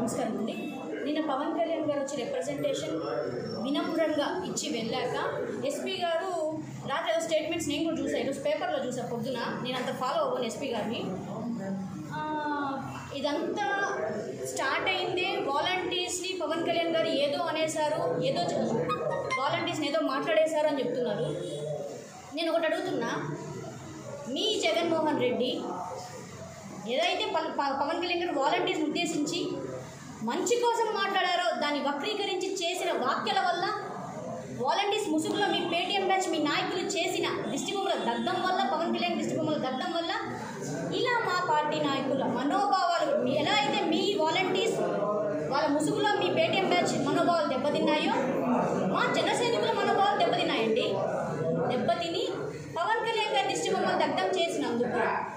నమస్కారం అండి నిన్న పవన్ కళ్యాణ్ గారు వచ్చి రిప్రజెంటేషన్ వినమ్రంగా ఇచ్చి వెళ్ళాక ఎస్పీ గారు రాత్రి ఏదో స్టేట్మెంట్స్ నేను కూడా చూసాను ఈరోజు పేపర్లో చూసా పొద్దున నేను అంత ఫాలో అవ్వను ఎస్పీ గారిని ఆ, ఇదంతా స్టార్ట్ అయిందే వాలంటీర్స్ని పవన్ కళ్యాణ్ గారు ఏదో అనేసారు ఏదో వాలంటీర్స్ని ఏదో మాట్లాడేశారు అని చెప్తున్నారు నేను ఒకటి అడుగుతున్నా మీ జగన్మోహన్ రెడ్డి ఏదైతే ప- ప- పవన్ కళ్యాణ్ గారు వాలంటీర్స్ని ఉద్దేశించి మంచి కోసం మాట్లాడారో దాన్ని వక్రీకరించి చేసిన వ్యాఖ్యల వల్ల వాలంటీర్స్ ముసుగులో మీ పేటీఎం బ్యాచ్ మీ నాయకులు చేసిన దిష్టిబొమ్మల దగ్ధం వల్ల పవన్ కళ్యాణ్ దిష్టిబొమ్మల దగ్ధం వల్ల ఇలా మా పార్టీ నాయకుల మనోభావాలు మీ- ఎలా అయితే మీ వాలంటీర్స్ వాళ్ళ ముసుగులో మీ పేటీఎం బ్యాచ్ మనోభావాలు దెబ్బతిన్నాయో మా జన సైనికుల మనోభావాలు దెబ్బతిన్నాయండి దెబ్బతిని పవన్ కళ్యాణ్ గారి దిష్టిబొమ్మలు దగ్ధం చేసినందుకు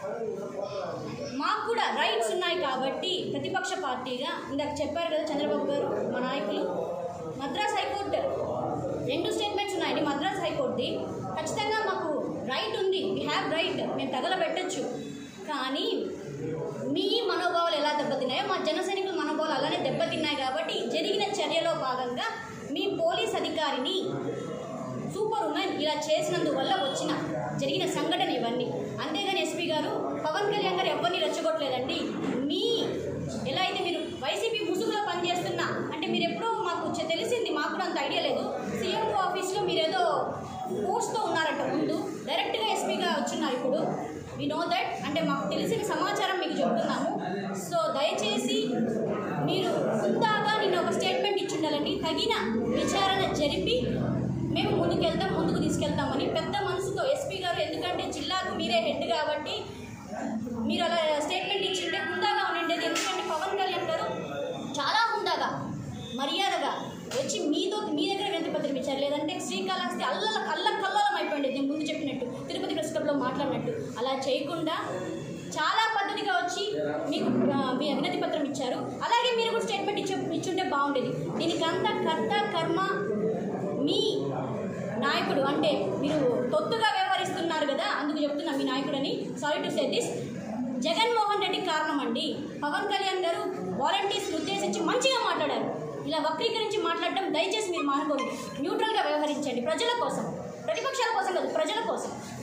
మాకు కూడా రైట్స్ ఉన్నాయి కాబట్టి ప్రతిపక్ష పార్టీగా ఇందాక చెప్పారు కదా చంద్రబాబు గారు మా నాయకులు మద్రాస్ హైకోర్టు రెండు స్టేట్మెంట్స్ ఉన్నాయండి మద్రాస్ హైకోర్టుది ఖచ్చితంగా మాకు రైట్ ఉంది వీ హ్యావ్ రైట్ మేము తగలబెట్టచ్చు కానీ మీ మనోభావాలు ఎలా దెబ్బతిన్నాయో మా జన సైనికుల మనోభావాలు అలానే దెబ్బతిన్నాయి కాబట్టి జరిగిన చర్యలో భాగంగా మీ పోలీస్ అధికారిని సూపర్ ఉమెన్ ఇలా చేసినందువల్ల వచ్చిన జరిగిన సంఘటన ఇవన్నీ అంతేగాని ఎస్పీ గారు పవన్ కళ్యాణ్ గారు ఎవరిని రెచ్చగొట్టలేదండి మీ ఎలా అయితే మీరు వైసీపీ ముసుగులో పనిచేస్తున్నా అంటే మీరు ఎప్పుడూ మాకు చె- తెలిసింది మాకు కూడా అంత ఐడియా లేదు సీఎం ఆఫీస్లో మీరు ఏదో పోస్ట్తో ఉన్నారంట ముందు డైరెక్ట్గా ఎస్పీగా వచ్చున్నారు ఇప్పుడు వి నో దట్ అంటే మాకు తెలిసిన సమాచారం మీకు చెప్తున్నాము సో దయచేసి మీరు ముందాగా నేను ఒక స్టేట్మెంట్ ఇచ్చి ఉండాలండి తగిన విచారణ జరిపి మేము ముందుకెళ్తాం ముందుకు తీసుకెళ్తామని పెద్ద మనసుతో ఎస్పీ గారు ఎందుకంటే జిల్లాకు మీరే హెడ్ కాబట్టి మీరు అలా స్టేట్మెంట్ ఇచ్చింటే హుందాగా ఉండిండేది ఎందుకంటే పవన్ కళ్యాణ్ గారు చాలా హుందాగా మర్యాదగా వచ్చి మీతో మీ దగ్గర వినతి పత్రం ఇచ్చారు లేదంటే శ్రీకాళహస్తి అల్లల కళ్ళ కల్లోలం అయిపోయింది నేను ముందు చెప్పినట్టు తిరుపతి ప్రెస్ క్లబ్లో మాట్లాడినట్టు అలా చేయకుండా చాలా పద్ధతిగా వచ్చి మీకు ఆ, మీ వినతి పత్రం ఇచ్చారు అలాగే మీరు కూడా స్టేట్మెంట్ ఇచ్చే ఇచ్చుంటే బాగుండేది దీనికంతా కర్త కర్మ మీ నాయకుడు అంటే మీరు తొత్తుగా వ్యవహరిస్తున్నారు కదా అందుకు చెప్తున్నా మీ నాయకుడని sorry to say this Jaganmohan Reddy కారణం అండి పవన్ కళ్యాణ్ గారు వాలంటీర్స్ని ఉద్దేశించి మంచిగా మాట్లాడారు ఇలా వక్రీకరించి మాట్లాడడం దయచేసి మీరు మానుకోండి న్యూట్రల్గా వ్యవహరించండి ప్రజల కోసం ప్రతిపక్షాల కోసం కాదు ప్రజల కోసం